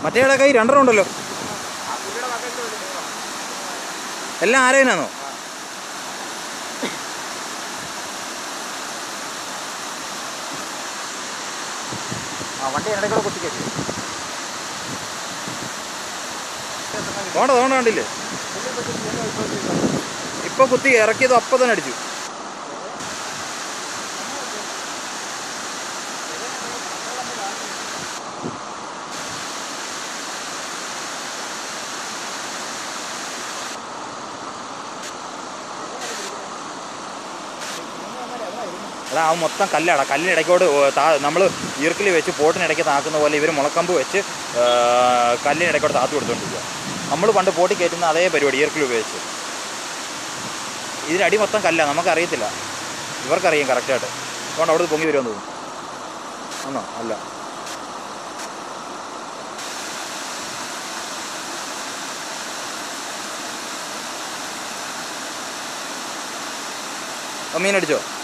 മറ്റേടെ കൈ രണ്ടെണ്ണം ഉണ്ടല്ലോ എല്ലാം ആരേനാന്നോ ആ വണ്ടി ഇടയ്ക്കൂടെ കുത്തിക്കേ തോണ്ട തോണ്ട കണ്ടില്ലേ ഇപ്പൊ കുത്തി ഇറക്കിയത് അപ്പൊ തന്നെ അടിച്ചു എടാ ആ മൊത്തം കല്ലാടാ കല്ലിന് ഇടയ്ക്കോട് താ നമ്മൾ ഈർക്കിൽ വെച്ച് പോട്ടിനിടയ്ക്ക് താക്കുന്ന പോലെ ഇവർ മുളക്കമ്പ് വെച്ച് ആ, കല്ലിന് ഇടയ്ക്കോട് താത്തു കൊടുത്തോണ്ടിരിക്കുക നമ്മൾ പണ്ട് പോട്ടി കയറ്റുന്ന അതേ പരിപാടി ഈർക്കിൽ ഉപയോഗിച്ച് ഇതിനടി മൊത്തം കല്ല നമുക്കറിയത്തില്ല ഇവർക്കറിയാം കറക്റ്റായിട്ട് അതുകൊണ്ട് അവിടെ പൊങ്ങി വരുമെന്ന് തോന്നുന്നു ആണോ അല്ല ആ, മീനടിച്ചോ